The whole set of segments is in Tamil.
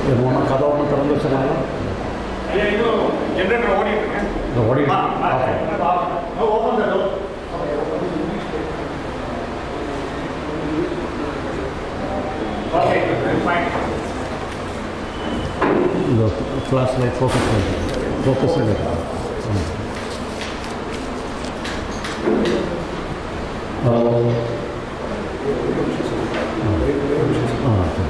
இது ஒன்றும் கதை ஒன்றும் திறந்து வச்சுருக்காங்க ஐயா இன்னும் ஜென்ரேட்டர் ஓடிட்டு இருக்கேன் இந்த ஓடி okay open the door okay fine இந்த ஃப்ளாஷ் லைட் ஃபோக்கஸ் பண்ணி ஃபோக்கஸ் பண்ணி ஆ சரி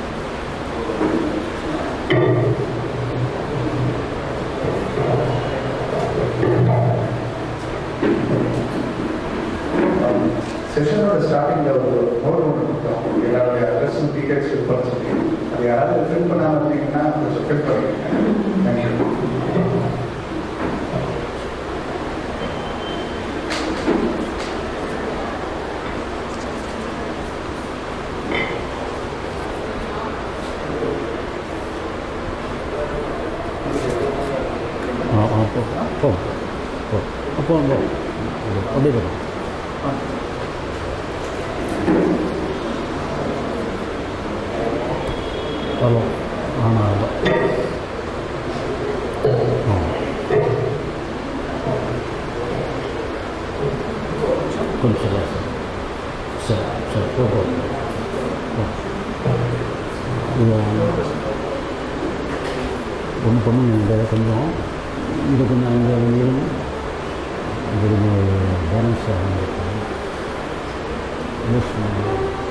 செஷனோட ஸ்டார்டிங்கில் ஒரு நோட் ஒன்று கொடுத்தோம் எல்லாருடைய அட்ரஸும் டீட்டெயில்ஸ் ஃபில் பண்ண சொல்லி அது யாராவது ஃபில் பண்ணாமல் இருந்தீங்கன்னா கொஞ்சம் ஃபில் பண்ணிக்கோங்க தேங்க்யூ ஆ ஆ போ போ போ அப்போ போ அப்படியே போகும் ஹலோ ஆனால் ஆ கொஞ்சம் சரி சரி சரி போ போ போ. இது ஒன்று பண்ணுங்க இந்த கொஞ்சம் இது கொஞ்சம் இங்கே இருங்க இது கொஞ்சம் பேலன்ஸ் ஆகும் யூஸ் பண்ணுங்க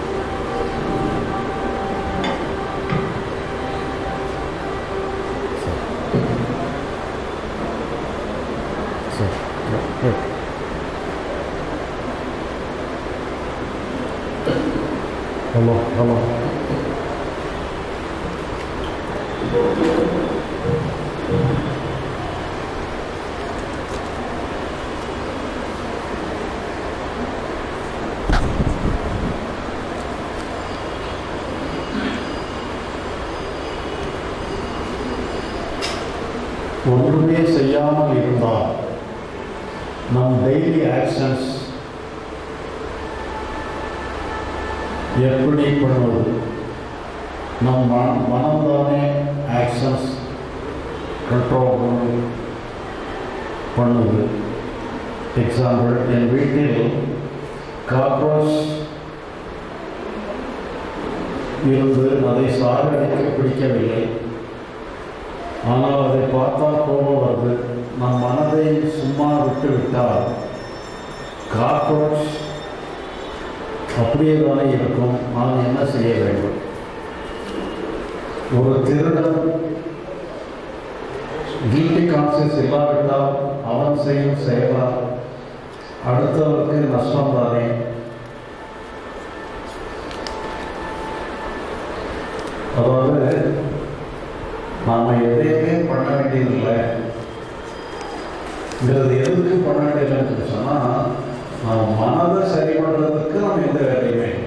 சரி சரி சரி ஹலோ ஹலோ ஒன்றுமே செய்யாமல் இருந்தால் நம் டெய்லி ஆக்ஷன்ஸ் எப்படி பண்ணுவது நம் மன மனம்தானே ஆக்ஷன்ஸ் கண்ட்ரோல் பண்ணு பண்ணுது எக்ஸாம்பிள் என் வீட்டில் காக்ரோச் இருந்து அதை சாகடிக்க பிடிக்கவில்லை ஆனால் அதை பார்த்தால் கோபம் வருது நம் மனதை சும்மா விட்டு விட்டால் காக்ரோச் அப்படியே தானே இருக்கும் நான் என்ன செய்ய வேண்டும் ஒரு திருடன் கில்ட்டி கான்சியஸ் இல்லாவிட்டால் அவன் செய்யும் செயலால் அடுத்தவருக்கு நஷ்டம் தானே அதாவது நாம் எதையுமே பண்ண வேண்டியதில்லை இங்கிறது எதுக்கு பண்ண வேண்டியதில்லைன்னு சொன்னால் நம்ம மனதை சரி பண்ணுறதுக்கு நம்ம எந்த வேலையுமே இல்லை.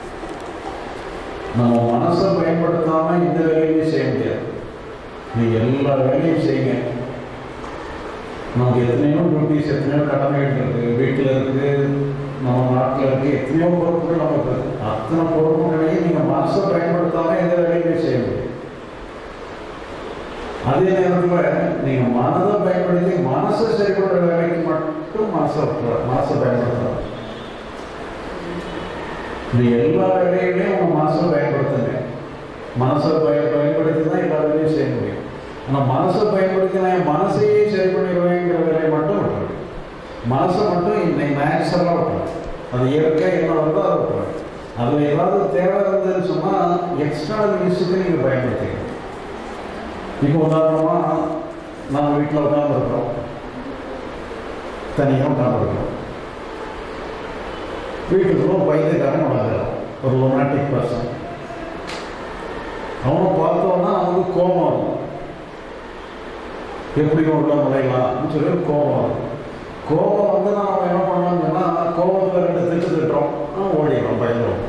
நம்ம மனசை பயன்படுத்தாமல் இந்த வேலையுமே செய்ய முடியாது நீங்கள் எல்லா வேலையும் செய்யுங்க நமக்கு எத்தனையோ டியூட்டிஸ் எத்தனையோ கடமைகள் இருக்குது வீட்டில் இருக்குது நம்ம நாட்டில் இருக்குது எத்தனையோ பொறுப்புகள் நமக்கு இருக்கு. அத்தனை பொறுப்புகளையும் நீங்கள் மனசை பயன்படுத்தாமல் எந்த வேலையுமே செய்ய முடியும் அதே நேரத்தில் நீங்கள் மனதை பயன்படுத்தி மனசை சரி பண்ணுற வேலைக்கு மட்டும் மனசை விட்டுற- மனசை பயன்படுத்தலாம் இந்த எல்லா வேலைகளையும் உங்கள் மனசை பயன்படுத்துங்க மனசை பய பயன்படுத்தி தான் எல்லா வேலையும் செய்ய முடியும் ஆனால் மனசை பயன்படுத்தி நான் என் மனசையே சரி பண்ணிடுவேங்கிற வேலையை மட்டும் விட்டுருவேன் மனசை மட்டும் இன்னைக்கு நேச்சுரலாக விட்டுருவேன் அது இயற்கை என்ன வருதோ அதை விட்டுருவேன் அதில் ஏதாவது தேவை இருந்ததுன்னு சொன்னால் எக்ஸ்டர்னல் யூஸுக்கு நீங்கள் பயன்படுத்திக்கணும் இப்போ உதாரணமாக நம்ம வீட்டில் உட்காந்துருக்கிறோம் தனியாக உட்காந்துருக்கிறோம் வீட்டுக்குள்ள ஒரு பைத்தியக்காரன் வளர்க்குறான் ஒரு ரொமான்டிக் பர்சன் அவனை பார்த்தோன்னா அவனுக்கு கோபம் வரும் எப்படி உள்ள முளையலாம்னு சொல்லி ஒரு கோபம் வரும் கோபம் வந்து நாம் என்ன பண்ணோம்னு சொன்னால் கோபத்தில் ரெண்டு திட்டு திட்டுறோம் அவன் ஓடிடுறோம் பயந்துடும்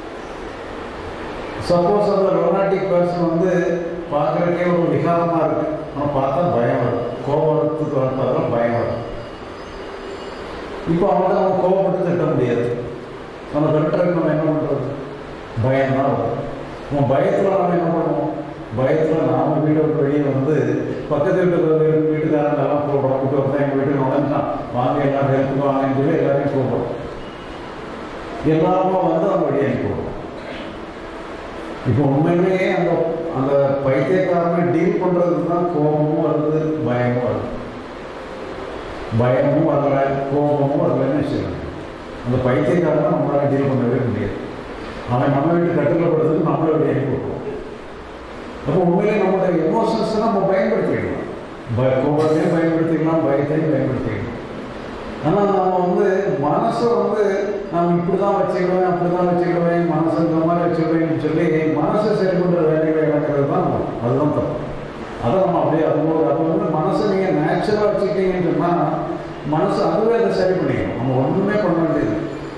சப்போஸ் அந்த ரொமான்டிக் பர்சன் வந்து பார்க்குறதுக்கே ஒரு விகாரமாக இருக்கு ஆனால் பார்த்தா பயம் வரும் கோபத்துக்கு வந்தாலும் பயம் வரும் இப்போ அவனை அவன் கோபப்பட்டு திட்ட முடியாது அவனை திட்டுறதுக்கு நம்ம என்ன பண்ணுறது பயம் தான் வரும் உன் பயத்தில் நம்ம என்ன பண்ணுவோம் பயத்தில் நாம வீட்டை விட்டு வெளியே வந்து பக்கத்து வீட்டு வீட்டுக்காரங்கெல்லாம் கூப்பிடுறோம் வீட்டு ஒருத்தன் எங்கள் வீட்டுக்கு நுழைஞ்சான் வாங்க எல்லாரும் ஹெல்ப் வாங்கன்னு சொல்லி எல்லாரையும் கூப்பிடுறோம் எல்லாரும் வந்து அவங்க வெளியே அனுப்பிவிடுறோம் இப்போ உண்மையிலேயே அந்த அந்த பைத்தியக்காரனை டீல் பண்ணுறதுக்கு தான் கோபமும் வருது பயமும் வருது பயமும் வரல கோபமும் வரலன்னு வச்சுக்கோங்க அந்த பைத்தியக்காரனை நம்மளால டீல் பண்ணவே முடியாது அவன் நம்ம வீட்டு கட்டில் படுறதுக்கு நம்மளை வெளியே அனுப்பி விட்டுருவோம் அப்போ உண்மையிலே நம்மளுடைய எமோஷன்ஸை நம்ம பயன்படுத்திக்கலாம் பய கோபத்தையும் பயன்படுத்திக்கலாம் பயத்தையும் பயன்படுத்திக்கலாம் ஆனால் நம்ம வந்து மனசை வந்து நாம் இப்படி தான் வச்சுக்கிடுவேன் அப்படி தான் வச்சுக்கிடுவேன் மனசை இந்த மாதிரி வச்சுக்கிடுவேன்னு சொல்லி மனசை சரி பண்ணுற வேலைகளை இழக்கிறது தான் அதுதான் தப்பு அதை நம்ம அப்படியே அது போல அது வந்து மனசை நீங்கள் நேச்சுரலாக வச்சுக்கிட்டீங்கன்னு சொன்னால் மனசு அதுவே அதை சரி பண்ணிக்கணும் நம்ம ஒன்றுமே பண்ண வேண்டியது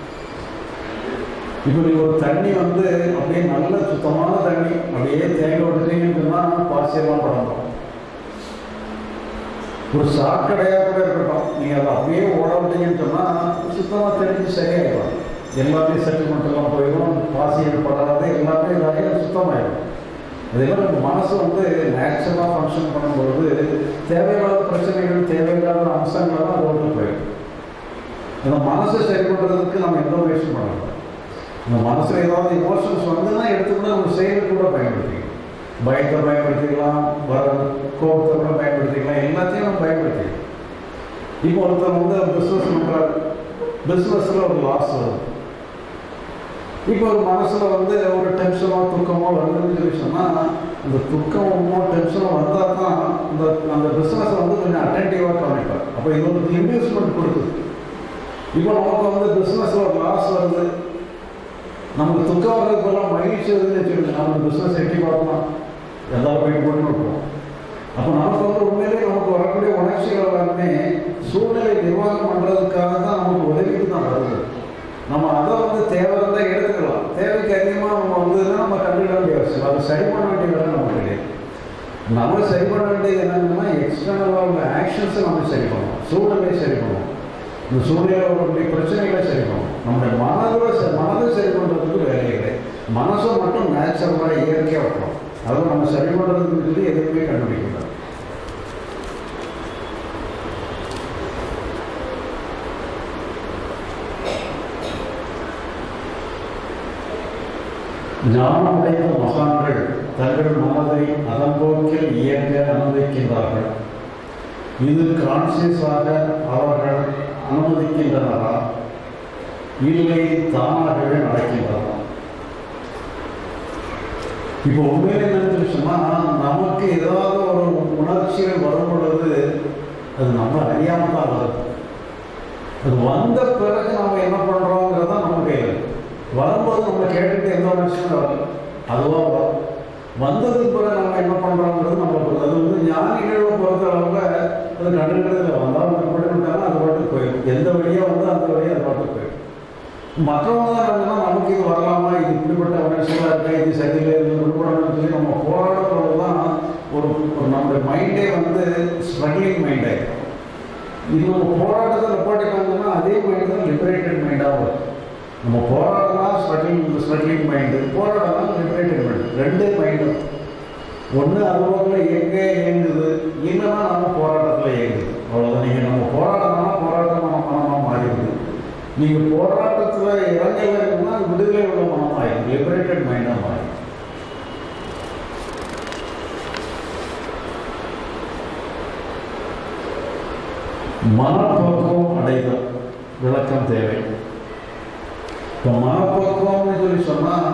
இப்போ நீங்கள் ஒரு தண்ணி வந்து அப்படியே நல்ல சுத்தமான தண்ணி அப்படியே தேங்க விட்டுட்டீங்கன்னு சொன்னால் பாசியெல்லாம் படணும் ஒரு சாக்கடையாக கூட இருக்கட்டும் நீங்கள் அதை அப்படியே ஓட விட்டீங்கன்னு சொன்னால் சுத்தமாக தெரிஞ்சு சரியாயிடும் எல்லாமே செட்டில்மெண்ட்லாம் போயிடும் பாசியல் படாத எல்லாமே இதாகி சுத்தமாயிடும் அதே மாதிரி நம்ம மனசு வந்து நேச்சுரலாக ஃபங்க்ஷன் பண்ணும்பொழுது தேவையில்லாத பிரச்சனைகள் தேவையில்லாத அம்சங்கள்லாம் அது விட்டு போயிடும் இந்த மனசை சரி பண்ணுறதுக்கு நம்ம எந்த முயற்சி பண்ணலாம் இந்த மனசில் ஏதாவது இமோஷன்ஸ் வந்துன்னா எடுத்துக்கூட நம்ம செயலுக்கு கூட பயன்படுத்திக்கலாம் பயத்தை பயன்படுத்திக்கலாம் வர கோபத்தை கூட பயன்படுத்திக்கலாம் எல்லாத்தையும் நம்ம பயன்படுத்திக்கலாம் இப்போ ஒருத்தர் வந்து பிஸ்னஸ் பண்ணுறாரு பிஸ்னஸில் ஒரு லாஸ் வருது இப்போ ஒரு மனசில் வந்து ஒரு டென்ஷனோ துக்கமோ வருதுன்னு சொல்லி சொன்னால் அந்த துக்கமோ டென்ஷனோ வந்தால் தான் அந்த அந்த பிஸ்னஸை வந்து கொஞ்சம் அட்டன்டிவாக கவனிப்பார் அப்போ இது ஒரு இன்வெஸ்ட்மெண்ட் கொடுக்குது இப்போ நமக்கு வந்து பிஸ்னஸில் ஒரு லாஸ் வருது நமக்கு துக்கம் வர்றதுக்கெல்லாம் மகிழ்ச்சி வருதுன்னு வச்சுக்கோங்க நம்ம பிஸ்னஸ் எட்டி பார்க்கலாம் எல்லாரும் போயிட்டு போட்டு விட்டுருவோம் அப்போ நமக்கு வந்து உண்மையிலேயே நமக்கு வரக்கூடிய உணர்ச்சிகள் எல்லாமே சூழ்நிலை நிர்வாகம் பண்ணுறதுக்காக தான் நமக்கு உதவிக்கு தான் வருது நம்ம அதை வந்து தேவை இருந்தால் எடுத்துக்கலாம் தேவைக்கு அதிகமாக நம்ம வந்ததுன்னா நம்ம கண்டுக்க வேண்டிய அவசியம் அதை சரி பண்ண வேண்டிய வேலை நமக்கு கிடையாது நம்ம சரி பண்ண வேண்டியது என்னன்னா எக்ஸ்டர்னலாக உள்ள ஆக்ஷன்ஸை நம்ம சரி பண்ணணும் சூழ்நிலையை சரி பண்ணணும் இந்த சூழ்நிலையில் வரக்கூடிய பிரச்சனைகளை சரி பண்ணணும் நம்முடைய மனதை ச- மனதை சரி பண்ணுறதுக்கு வேலை கிடையாது மனசை மட்டும் நேச்சுரலாக இயற்கையாக வைக்கணும் அதை நம்ம சரி பண்ணுறதுக்கு சொல்லி எதுவுமே கண்டுபிடிக்கக்கூடாது ஞானமுடைய மகான்கள் தங்கள் மனதை அதன் போக்கில் இயங்க அனுமதிக்கின்றார்கள் இது கான்சியஸாக அவர்கள் அனுமதிக்கின்றனரா இல்லை தானாகவே நடக்கின்றதா இப்போ உண்மையில என்னன்னு சொன்னால் நமக்கு ஏதாவது ஒரு உணர்ச்சிகள் வரும் பொழுது அது நம்ம அறியாம தான் வருது அது வந்த பிறகு நம்ம என்ன பண்றோங்கிறது தான் நம்ம கையில் இருக்கு. வரும்போது நம்ம கேட்டுட்டு எந்த உணர்ச்சியும் வரல அதுவா வரும் வந்ததுக்கு பிறகு நம்ம என்ன பண்றோங்கிறது நம்ம பொறுத்து. அது வந்து ஞானிகளை பொறுத்த அளவுல அது கண்டுக்கிறது வந்தால் விட்டாலும் அது பாட்டுக்கு போயிடும் எந்த வழியா வந்து அந்த வழியா அது பாட்டுக்கு போயிடும் மற்றவங்க தான் என்னன்னா நமக்கு இது வரலாமா இது இப்படிப்பட்ட உணர்ச்சிகளாக இருக்கா இது சரியில்லை இது விடுபடணும்னு சொல்லி நம்ம போராடுறது தான் ஒரு ஒரு நம்மளுடைய மைண்டே வந்து ஸ்ட்ரகிளிங் மைண்ட் ஆகிடும் இது நம்ம போராட்டத்தை நிப்பாட்டிட்டாங்கன்னா அதே மைண்ட் தான் லிபரேட்டட் மைண்டாக வரும் நம்ம போராடினா ஸ்ட்ரகிங் ஸ்ட்ரகிளிங் மைண்டு போராடனா லிபரேட்டட் மைண்ட் ரெண்டே மைண்டு ஒன்று அலுவலகில் இயங்க இயங்குது இல்லைன்னா நம்ம போராட்டத்தில் இயங்குது அவ்வளோதான் நீங்கள் நம்ம போராடணும்னா போராட்டமான மனமாக மாறிடுது நீங்கள் போராட்டத்தில் இறங்கல இருக்குன்னா விடுதலை உள்ள மனமாக ஆயிடும் லிபரேட்டட் மைண்டாக மாறிடும் மனப்பக்குவம் அடைதல் விளக்கம் தேவை இப்போ மனப்பக்குவம்னு சொல்லி சொன்னால்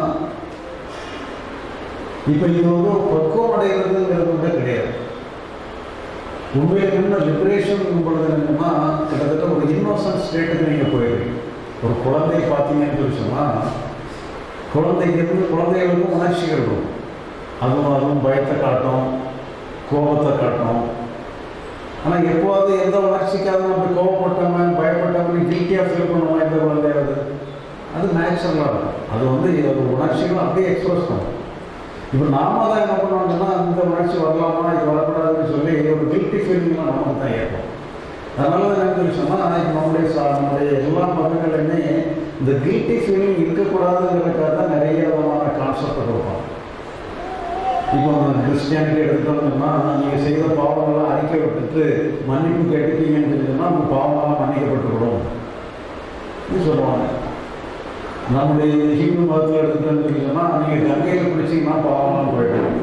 இப்போ இது வந்து ஒரு பக்குவம் அடைகிறதுங்கிறது கூட கிடையாது உண்மையில என்ன லிபரேஷன் பொழுது என்னன்னா கிட்டத்தட்ட ஒரு இன்னோசன்ட் ஸ்டேட்டுக்கு நீங்கள் போயிடுவீங்க ஒரு குழந்தை பார்த்தீங்கன்னு சொல்லி சொன்னால் குழந்தைக்கு இருந்து குழந்தைகளுக்கும் உணர்ச்சிகள் இருக்கும் அதுவும் அதுவும் பயத்தை காட்டும் கோபத்தை காட்டும் ஆனால் எப்போது எந்த உணர்ச்சிக்காவது நம்ம கோவப்பட்டோமே பயப்பட்டோமே கில்ட்டியாக ஃபீல் பண்ணுவோம் எந்த குழந்தையாவது அது நேச்சுரலாக இருக்கும் அது வந்து ஒரு உணர்ச்சிகளும் அப்படியே எக்ஸ்பிரஸ் பண்ணும் இப்போ நாம தான் என்ன பண்ணுவோம்னா இந்த உணர்ச்சி வரலாமா இது வரக்கூடாதுன்னு சொல்லி ஒரு கில்ட்டி ஃபீலிங்லாம் நமக்கு தான் ஏற்படும் அதனால தான் என்ன சொல்லி சொன்னால் இப்போ நம்முடைய சா நம்முடைய எல்லா மதங்களுமே இந்த கில்ட்டி ஃபீலிங் இருக்கக்கூடாதுங்கிறதுக்காக தான் நிறைய விதமான கான்செப்ட் கொடுப்பாங்க இப்போ கிறிஸ்டியானிட்டி எடுத்துட்டோம்னா நீங்கள் செய்த பாவங்கள்லாம் அறிக்கை விட்டுட்டு மன்னிப்பு கேட்டுட்டீங்கன்னு சொன்னா உங்கள் பாவங்கள்லாம் மன்னிக்கப்பட்டுவிடும் இது சொல்லுவாங்க நம்முடைய ஹிந்து மதத்தில் எடுத்துட்டோம்னு சொன்னா நீங்கள் கங்கையில் பிடிச்சிங்கன்னா பாவம்லாம் போயிடும்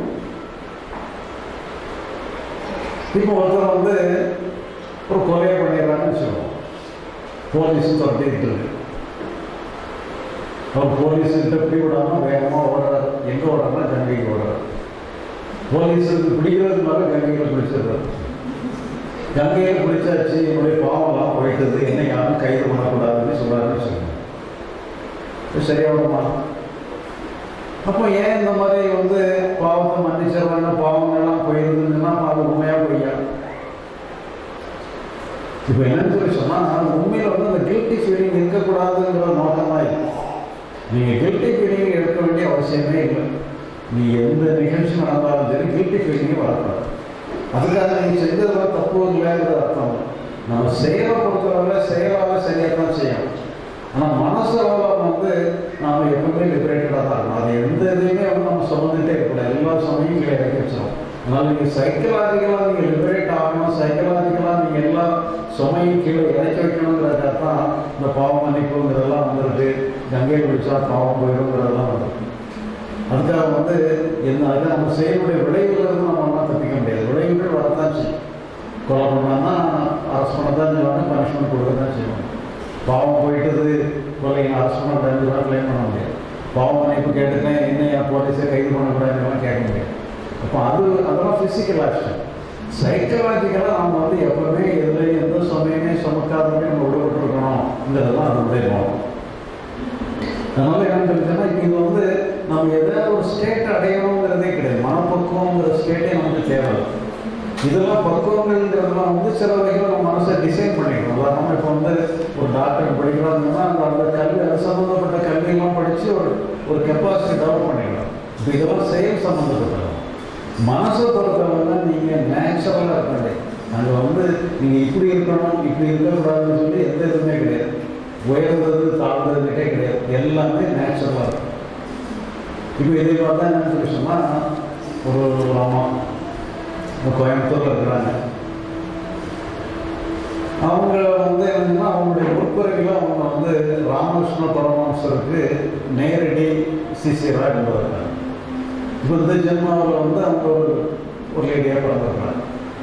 இப்போ ஒருத்தர் வந்து ஒரு கொலையை பண்ணிடுறாங்கன்னு சொல்லுவோம் போலீஸ் துரத்திட்டு இருக்கு அவர் போலீஸ் தப்பி விடாமல் வேகமாக ஓடுறாரு எங்கே ஓடுறாருன்னா கங்கைக்கு ஓடுறாரு போலீஸுக்கு பிடிக்கிறதுனால கங்கையில் பிடிச்சிடுறாரு கங்கையில் பிடிச்சாச்சு என்னுடைய பாவம்லாம் போயிட்டது என்ன யாரும் கைது பண்ணக்கூடாதுன்னு சொல்கிறாருன்னு சொல்லுங்க இது சரியா வருமா அப்போ ஏன் இந்த மாதிரி வந்து பாவத்தை மன்னிச்சிடுறாங்க பாவங்கள்லாம் போயிருதுன்னா அது உண்மையா பொய்யா இப்போ என்னன்னு சொல்லி சொன்னால் உண்மையில் வந்து அந்த கில்ட்டி ஃபீலிங் இருக்கக்கூடாதுங்கிற நோக்கம் தான் இருக்கு நீங்கள் கில்ட்டி ஃபீலிங் எடுக்க வேண்டிய அவசியமே இல்லை நீ எந்த நிகழ்ச்சி நடந்தாலும் சரி கில்ட்டி ஃபீலிங்கே வரக்கூடாது அதுக்காக நீங்கள் செஞ்சதெல்லாம் தப்பு இல்லைங்கிற அர்த்தம் இல்லை. நம்ம செயலை பொறுத்தவரை செயலாக சரியாக தான் செய்யணும் ஆனால் மனசளவில் வந்து நாம் எப்பவுமே லிபரேட்டடாக தான் இருக்கணும் அது எந்த இதையுமே வந்து நம்ம சுமந்துட்டே இருக்கக்கூடாது எல்லா சமயம் கீழே இறக்கி வச்சிடும் அதனால் நீங்கள் சைக்கலாஜிக்கலாக நீங்கள் லிபரேட் ஆகணும் சைக்கலாஜிக்கலாக நீங்கள் எல்லா சுமையும் கீழே இறக்கி வைக்கணுங்கிறதுக்காக தான் இந்த பாவம் மன்னிப்புங்கிறதெல்லாம் வந்துருக்கு கங்கை குடிச்சா பாவம் போயிடுங்கிறதெல்லாம் வந்துருக்கு அதுக்காக வந்து என்ன அதுக்காக நம்ம செய்யக்கூடிய விளைவுல இருந்து நம்ம ஒன்றா தப்பிக்க முடியாது விளைவுகள் வரத்தான் செய்யும் கொலை பண்ணான்னா அரசு பண்ண தான் செய்வாங்க பனிஷ்மெண்ட் கொடுக்க தான் செய்வாங்க பாவம் போயிட்டது கொலை அரசு பண்ண ரெண்டு ரூபா கிளைம் பண்ண முடியாது பாவம் மன்னிப்பு கேட்டுட்டேன் என்ன என் போலீஸை கைது பண்ணக்கூடாதுலாம் கேட்க முடியாது அப்போ அது அதெல்லாம் ஃபிசிக்கல் ஆக்ஷன் சைக்கலாஜிக்கலாக நம்ம வந்து எப்பவுமே எதுலையும் எந்த சமயமே சுமக்காதமே நம்ம விடுபட்டுருக்கணுங்கிறதெல்லாம் அதனுடைய நோக்கம் அதனால என்ன தெரிஞ்சுன்னா இப்போ இது வந்து நம்ம எதாவது ஒரு ஸ்டேட் அடையணுங்கிறதே கிடையாது மனப்பக்குவங்கிற ஸ்டேட்டே நமக்கு தேவை இதெல்லாம் பக்குவங்கள்ங்கிறதெல்லாம் வந்து சில வகையில் நம்ம மனசை டிசைன் பண்ணிக்கணும் உதாரணமாக இப்போ வந்து ஒரு டாக்டர் படிக்கிறாங்கன்னா அந்த அந்த கல்வி அது சம்மந்தப்பட்ட கல்வியெல்லாம் படித்து ஒரு ஒரு கெப்பாசிட்டி டெவலப் பண்ணிக்கலாம் இப்போ இதெல்லாம் செயல் சம்மந்தப்பட்டது மனசை பொறுத்தவரை நீங்கள் நேச்சுரலாக இருக்க வேண்டியது அங்கே வந்து நீங்கள் இப்படி இருக்கணும் இப்படி இருக்கக்கூடாதுன்னு சொல்லி எந்த இதுவுமே கிடையாது உயர்ந்தது தாழ்ந்ததுக்கிட்டே கிடையாது எல்லாமே நேச்சுரலாக இருக்கும் இப்போ இதை பார்த்தா என்ன சொல்லி சொன்னால் ஒரு ஒரு அம்மா இந்த கோயம்புத்தூரில் இருக்கிறாங்க அவங்க வந்து என்னன்னா அவங்களுடைய முற்பிறவியில் அவங்க வந்து ராமகிருஷ்ண பரமஹம்சருக்கு நேரடி சிசியராக இருந்து வருகிறாங்க இப்போ இந்த ஜென்மாவில் வந்து அவங்க ஒரு ஒரு லேடியாக பிறந்திருக்கிறாங்க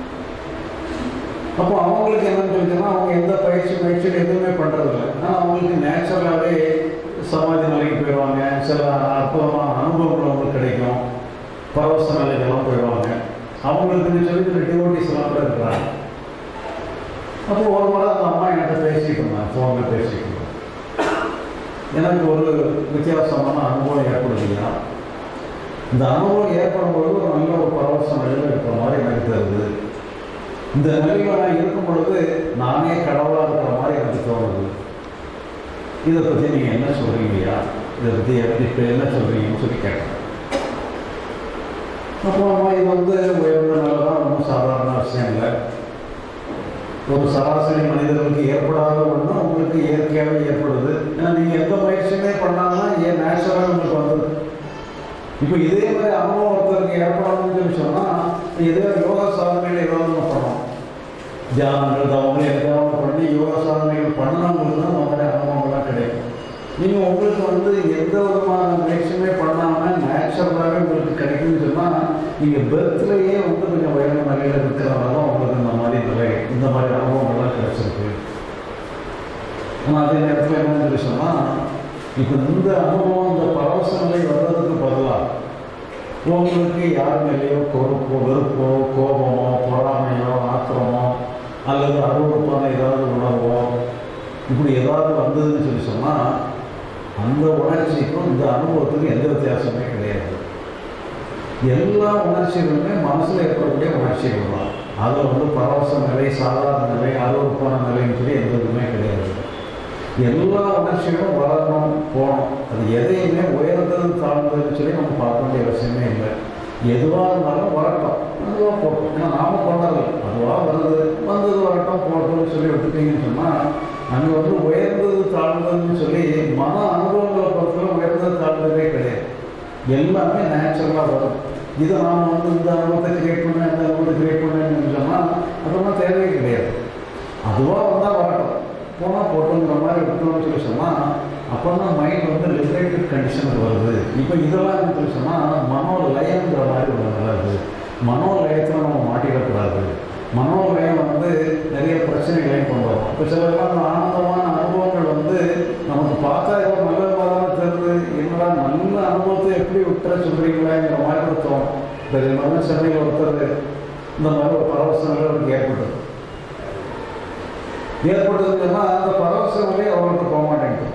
அப்போ அவங்களுக்கு என்னன்னு சொல்லிச்சுன்னா அவங்க எந்த பயிற்சி பயிற்சி எதுவுமே பண்ணுறதில்ல ஆனால் அவங்களுக்கு நேச்சுரலாகவே சமாதி நிலைக்கு போயிடுவாங்க சில அற்புதமான அனுபவங்கள் அவங்களுக்கு கிடைக்கும் பரவச நிலைக்கெல்லாம் போயிடுவாங்க அவங்களுக்கு சொல்லி சில டிவோட்டிஸ் எல்லாம் கூட இருக்கிறாங்க அப்போ ஒரு முறை அந்த அம்மா என்கிட்ட பேசிட்டு இருந்தாங்க ஃபோனில் பேசிட்டு இருந்தாங்க எனக்கு ஒரு வித்தியாசமான அனுபவம் ஏற்படுதுங்க இந்த அனுபவம் ஏற்படும் பொழுது ஒரு நல்ல ஒரு பரவச நிலையில் இருக்கிற மாதிரி எனக்கு தருது இந்த நிலையில் நான் இருக்கும் பொழுது நானே கடவுளாக இருக்கிற மாதிரி எனக்கு தோணுது இதை பற்றி நீங்கள் என்ன சொல்கிறீங்கய்யா இதை பற்றி இப்போ என்ன சொல்கிறீங்கன்னு சொல்லி கேட்டேன் அப்போ அம்மா இது வந்து உயர்ந்த நிலை தான் ஒன்றும் சாதாரண விஷயம் இல்லை ஒரு சராசரி மனிதர்களுக்கு ஏற்படாத ஒன்று உங்களுக்கு இயற்கையாகவே ஏற்படுது ஏன்னா நீங்கள் எந்த முயற்சியுமே பண்ணாங்கன்னா ஏன் நேச்சுரலாக உங்களுக்கு வந்தது இப்போ இதே மாதிரி அனுபவம் ஒருத்தருக்கு ஏற்படணும்னு சொல்லி சொன்னால் இதே யோகா சாதனைகள் ஏதாவது ஒன்று பண்ணணும் தியானங்கள் தவங்கள் எதாவது பண்ணி யோகா சாதனைகள் பண்ணவங்களுக்கு தான் அந்த மாதிரி அனுபவங்கள்லாம் கிடைக்கும் நீங்கள் உங்களுக்கு வந்து எந்த விதமான முயற்சியுமே பண்ணாமல் நேச்சுரலாகவே உங்களுக்கு கிடைக்கும்னு சொன்னால் நீங்கள் பெர்த்லேயே வந்து கொஞ்சம் உயர்ந்த நிலையில் இருக்கிறனால தான் உங்களுக்கு இந்த மாதிரி நிலை இந்த மாதிரி அனுபவங்கள்லாம் கிடைச்சிருக்கு ஆனால் அதே நேரத்தில் என்னன்னு சொல்லி சொன்னால் இப்போ இந்த அனுபவம் இந்த பரவச நிலை வர்றதுக்கு பதிலாக உங்களுக்கு யார் மேலேயோ கொறுப்போ வெறுப்போ கோபமோ பொறாமையோ ஆத்திரமோ அல்லது அருவறுப்பான ஏதாவது உணர்வோ இப்படி ஏதாவது வந்ததுன்னு சொல்லி சொன்னால் அந்த உணர்ச்சிக்கும் இந்த அனுபவத்துக்கும் எந்த வித்தியாசமே கிடையாது எல்லா உணர்ச்சிகளுமே மனசில் ஏற்படக்கூடிய உணர்ச்சிகள் தான் அதில் வந்து பரவச நிலை சாதாரண நிலை அருவறுப்பான நிலைன்னு சொல்லி எந்த இதுவுமே கிடையாது எல்லா உணர்ச்சிகளும் வளரணும் போகணும் அது எதையுமே உயர்ந்தது தாழ்ந்ததுன்னு சொல்லி நம்ம பார்க்க வேண்டிய அவசியமே இல்லை எதுவாக இருந்தாலும் வரட்டும் அதுவாக போட்டோம் ஏன்னா நாம கொண்டது அதுவாக வருது வந்தது வரட்டும் போட்டோம்னு சொல்லி விட்டுட்டீங்கன்னு சொன்னால் அங்கே வந்து உயர்ந்தது தாழ்ந்ததுன்னு சொல்லி மன அனுபவங்களை பொறுத்தவரை உயர்ந்தது தாழ்ந்ததே கிடையாது எல்லாமே நேச்சுரலாக வரும் இதை நாம் வந்து இந்த அனுபவத்தை கிரியேட் பண்ணேன் இந்த அனுபவத்தை கிரியேட் பண்ணேன்னு சொன்னால் அதெல்லாம் தேவையே கிடையாது அதுவாக வந்தால் வரட்டும் போனால் போட்டுங்கிற மாதிரி விட்டோம்னு சொல்லி சொன்னால் அப்போ தான் மைண்ட் வந்து லிபரேட்டட் கண்டிஷனுக்கு வருது இப்போ இதெல்லாம் சொல்லி சொன்னால் மனோ லயங்கிற மாதிரி ஒரு நிலை இருக்குது மனோ லயத்தில் நம்ம மாட்டிடக்கூடாது மனோ லயம் வந்து நிறைய பிரச்சனைகளையும் கொண்டு வரும் இப்போ சிலர்லாம் அந்த ஆனந்தமான அனுபவங்கள் வந்து நமக்கு பார்த்தா ஏதோ நல்ல மாதிரி தெரியுது என்னடா நல்ல அனுபவத்தை எப்படி விட்டுற சொல்கிறீங்களேங்கிற மாதிரி கூட தோணும் இப்போ இது மாதிரி சென்னையில் ஒருத்தர் இந்த மாதிரி ஒரு பரவச நிலை அவருக்கு ஏற்பட்டது ஏற்பட்டதுன்னா அந்த பரவச நிலை அவங்களுக்கு போக மாட்டேங்குது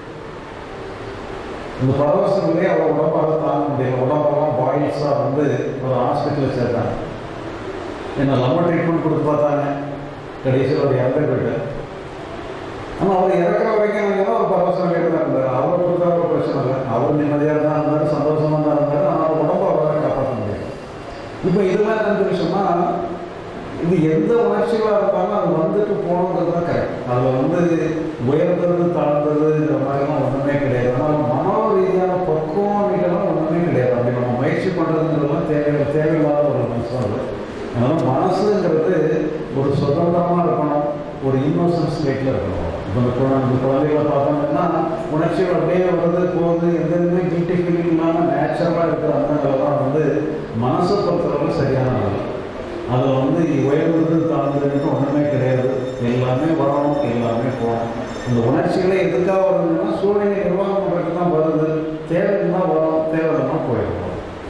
இந்த பரவச நிலையை அவள் உடம்பால் தாங்க முடியல உடம்பெல்லாம் பாயில்ஸாக வந்து ஒரு ஹாஸ்பிட்டலில் சேர்த்தாங்க என்ன லம்ம ட்ரீட்மெண்ட் கொடுத்து பார்த்தாங்க கடைசியில் ஒரு இறந்து போயிட்டு ஆனால் அவர் இறக்குற வரைக்கும் என்னன்னா ஒரு பரவச நிலையில் தான் இருந்தார் அவர் கொடுத்தா ஒரு பிரச்சனை இல்லை அவர் நிம்மதியாக தான் இருந்தார் சந்தோஷமாக தான் இருந்தார் ஆனால் உடம்பு அவரால் காப்பாற்ற முடியும் இப்போ இதெல்லாம் என்னன்னு சொன்னால் இது எந்த உணர்ச்சிகளாக இருந்தாலும் அது வந்துட்டு போகணுங்கிறது தான் கரெக்ட் அதில் வந்து உயர்ந்தது தாழ்ந்ததுங்கிற மாதிரிலாம் ஒன்றுமே கிடையாது ஆனால் மனோ ரீதியான பக்குவம் இதெல்லாம் ஒன்றுமே கிடையாது அப்படி நம்ம முயற்சி பண்ணுறதுங்கிறதெல்லாம் தேவை தேவையில்லாத ஒரு அம்சம் அது அதனால் மனசுங்கிறது ஒரு சுதந்திரமாக இருக்கணும் ஒரு இன்னோசன்ஸ் ஸ்டேட்டில் இருக்கணும் இப்போ இந்த குழந்தை இந்த குழந்தைகளை பார்த்தோம்னா உணர்ச்சிகள் அப்படியே வருது போகுது எந்த இதுவுமே கில்ட்டி ஃபீலிங் இல்லாமல் நேச்சுரலாக இருக்கிற அந்த நிலை தான் வந்து மனசை பொறுத்தளவு சரியான நிலை அதில் வந்து உயர்ந்தது தாழ்ந்ததுன்னு ஒன்றுமே கிடையாது எல்லாமே வரணும் எல்லாமே போகணும் இந்த உணர்ச்சிகளே எதுக்காக வருதுன்னா சூழ்நிலை நிர்வாகம் பண்ணுறதுக்கு தான் வருது தேவைன்னா வரும் தேவைன்னா போயிடும்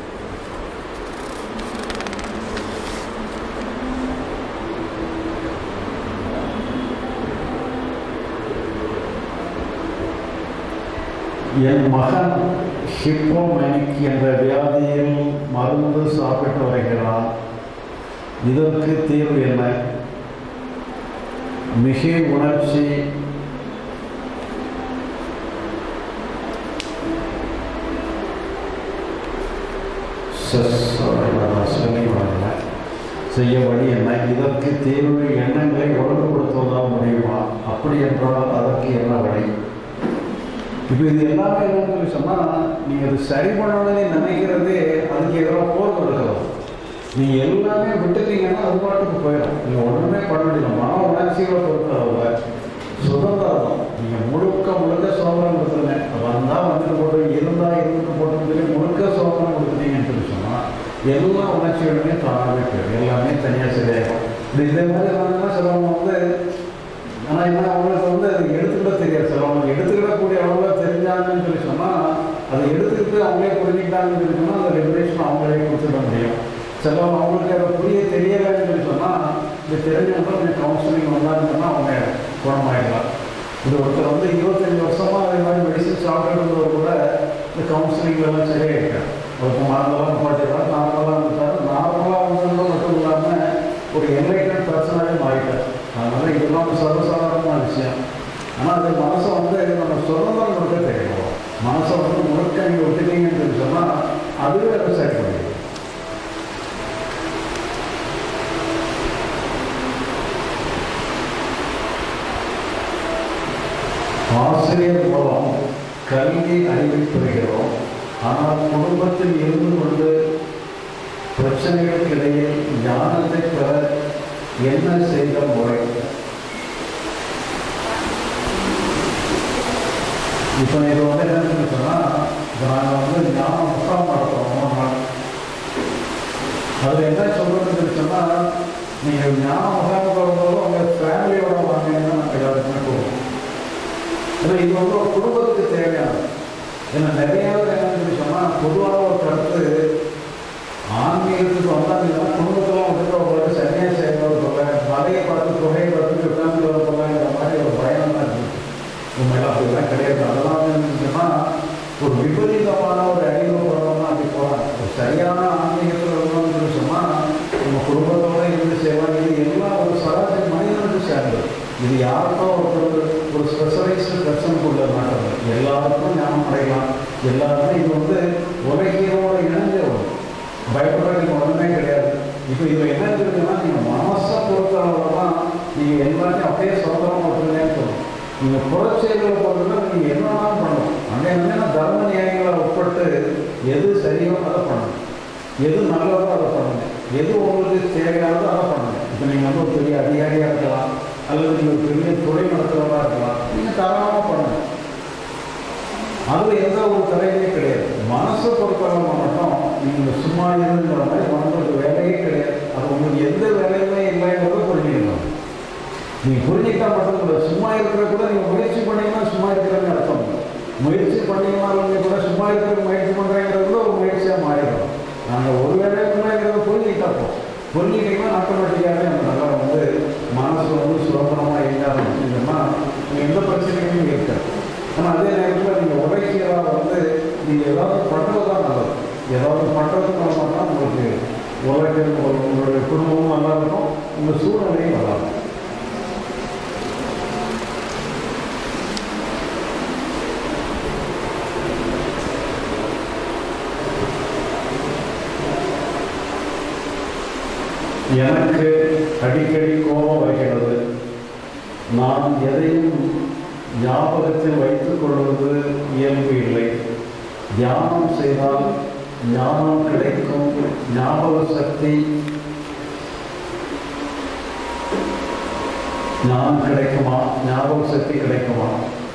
என் மகன் ஹிப்போமேனிக் என்ற வியாதியில் மருந்து சாப்பிட்டு வருகிறான் இதற்கு தீர்வு என்ன மிக உணர்ச்சி செய்ய வழி என்ன இதற்கு தீர்வு எண்ணங்களை ஒழுங்குபடுத்துவதாக முடியுமா அப்படி என்றால் அதற்கு என்ன வழி இப்போ இது எல்லாமே என்னன்னு சொன்னால் நீங்கள் அது சரி பண்ணணும்னு நினைக்கிறதே அதுக்கு எதிராக போர் இருக்கலாம் நீங்கள் எல்லாமே விட்டுட்டீங்கன்னா அது பாட்டுக்கு போயிடும் நீங்கள் ஒன்றுமே பண்ண முடியல மன உணர்ச்சிகளை பொறுத்தளவில் சுதந்திரம் தான் நீங்கள் முழுக்க முழுக்க சுதந்திரம் கொடுத்துருங்க வந்தால் வந்துட்டு போட்டு இருந்தால் இருந்துட்டு போட்டுன்னு சொல்லி முழுக்க சுதந்திரம் கொடுத்துட்டீங்கன்னு சொல்லி சொன்னால் எல்லா உணர்ச்சிகளுமே தானாகவே போயிடும் எல்லாமே தனியாக சரியாகும் இப்படி இதே மாதிரி என்னன்னா சிலவங்க வந்து ஆனால் என்ன அவங்களுக்கு வந்து அது எடுத்துக்கிட்ட தெரியாது சிலவங்க எடுத்துக்கிடக்கூடிய அளவில் தெரிஞ்சாங்கன்னு சொல்லி சொன்னால் அதை எடுத்துக்கிட்டு அவங்களே புரிஞ்சுக்கிட்டாங்கன்னு சொல்லி சொன்னால் அந்த லிபரேஷன் அவங்களே கொடுத்துட முடியும் சிலவங்க அவங்களுக்கு அதை புரிய தெரியலைன்னு சொல்லி சொன்னால் இது தெரிஞ்சவங்க கொஞ்சம் கவுன்சிலிங் வந்தாங்கன்னா அவங்க குணமாயிடலாம் இது ஒருத்தர் வந்து இருபத்தஞ்சி வருஷமாக அதே மாதிரி மெடிசன் சாப்பிட்றவர் கூட இந்த கவுன்சிலிங்லாம் சரியாக இருக்காது ஒருத்தர் மருந்தெல்லாம் போட்டுறாரு நார்மலாக இருந்துட்டாரு நார்மலாக வந்தது மட்டும் இல்லாமல் ஒரு என்லைட்டட் பர்சனாகவே மாறிட்டார் அதனால் இதெல்லாம் ஒரு சர்வசாதாரணமான விஷயம் ஆனால் அது மனசை வந்து நம்ம சுதந்திரம் கொடுக்க தெரியும் மனசை வந்து முழுக்க நீங்கள் விட்டுட்டீங்கன்னு சொல்லி சொன்னால் அதுவே அதை சரி பண்ணிடும் ஆசிரியர் மூலம் கல்வி அறிவை பெறுகிறோம் ஆனால் குடும்பத்தில் இருந்து கொண்டு பிரச்சனைகளுக்கு இடையே ஞானத்தை பெற என்ன செய்த முறை இப்போ இது வந்து என்னன்னு சொன்னால் இப்போ நாங்கள் வந்து ஞான முகாம் நடத்துகிறோம் நாள் அதில் என்ன சொல்கிறதுன்னு சொன்னால் நீங்கள் ஞான முகாம் வரும்போது உங்கள் ஃபேமிலியோட வாங்கினீங்கன்னா நாங்கள் எல்லாருக்குமே கொடுப்போம் ஏன்னா இது வந்து ஒரு குடும்பத்துக்கு தேவையானது ஏன்னா நிறைய பேர் என்னன்னு சொல்லி சொன்னால் பொதுவான ஒரு கருத்து ஆன்மீகத்துக்கு வந்தாங்கன்னா குடும்பத்தெல்லாம் விட்டுட்டு உங்களுக்கு சரியாக செய்யணும் சொல்ல மலையை பார்த்து தொகையை பார்த்து உட்காந்து சொல்லலாங்கிற மாதிரி ஒரு பயம் தான் இருக்குது உண்மையில அப்படிலாம் கிடையாது அதெல்லாம் என்னன்னா ஒரு விபரீதமான ஒரு அறிவு போகிறோம்னா அப்படி போகிறாங்க ஒரு சரியான ஆன்மீகத்தில் இருக்கணும்னு சொல்லி சொன்னால் நம்ம குடும்பத்தோட இருந்து செய்வாங்க இது எல்லாம் ஒரு சராசரி மனிதனுக்கு சேர்ந்தது இது யாருக்கோ ஒரு ஒரு ஸ்பெஷலைஸ்டு பிரச்சனைக்குள்ள மாற்றம் எல்லாருக்கும் ஞானம் அடையலாம் எல்லாருமே இது வந்து உலகியோட இணைஞ்ச ஒரு பயப்படுறதுக்கு ஒன்றுமே கிடையாது இப்போ இதில் என்ன இருக்குன்னா நீங்கள் மனசை பொறுத்த அளவில் தான் நீங்கள் எல்லாத்தையும் அப்படியே சுதந்திரமாக விட்டுருந்தேன்னு சொல்லணும் நீங்கள் புறச்செயல்களை பொறுத்தா நீங்கள் என்னென்னாலும் பண்ணணும் அங்கே என்னென்ன தர்ம நியாயங்களை உட்பட்டு எது சரியோ அதை பண்ணணும் எது நல்லதோ அதை பண்ணுங்க எது உங்களுக்கு தேவையானதோ அதை பண்ணுங்க இப்போ நீங்கள் வந்து ஒரு பெரிய அதிகாரியாக இருக்கலாம் அல்லது நீங்கள் ஒரு பெரிய துறை நடத்துகிறவராக இருக்கலாம் நீங்கள் தாராளமாக பண்ணுங்க அதில் எந்த ஒரு தடையுமே கிடையாது மனசை பொறுத்தவரை மட்டும் நீங்கள் சும்மா இருந்துங்கிற மாதிரி மனசுக்கு வேலையே கிடையாது அது உங்களுக்கு எந்த வேலையுமே இல்லைங்கிறத புரிஞ்சுக்கணும் நீங்கள் புரிஞ்சுக்கிட்டா மட்டும் கூட சும்மா இருக்கிற கூட நீங்கள் முயற்சி பண்ணீங்கன்னா சும்மா இருக்கிறன்னு அர்த்தம் இல்லை. முயற்சி பண்ணீங்கன்னாலுமே கூட சும்மா இருக்கிற முயற்சி பண்ணுறேங்கிறது கூட ஒரு முயற்சியாக மாறிடும் நாங்கள் ஒரு வேலைங்கிறத புரிஞ்சுக்கிட்டா போதும் புரிஞ்சுக்கிட்டீங்கன்னா ஆட்டோமேட்டிக்காகவே நம்ம நல்லா வந்து மனசு வந்து சுதந்திரமாக இயங்க ஆரம்பிச்சிங்கன்னா எந்த பிரச்சனையுமே இருக்காது ஆனால் அதே நேரத்தில் நீங்கள் உழைக்கிறதா வந்து நீங்கள் ஏதாவது பண்ணுறது தான் நல்லது ஏதாவது பண்ணுறது மூலமாக தான் உங்களுக்கு உழைக்கிறது உங்களுடைய குடும்பமும் நல்லா இருக்கும் உங்கள் சூழ்நிலையும் நல்லா இருக்கும் எனக்கு அடிக்கடி கோபம் வருகிறது நான் எதையும் ஞாபகத்தில் வைத்துக் கொள்வது இயல்பு இல்லை தியானம் செய்தால் ஞானம் கிடைக்கும் ஞாபக சக்தி ஞானம் கிடைக்குமா ஞாபக சக்தி கிடைக்குமா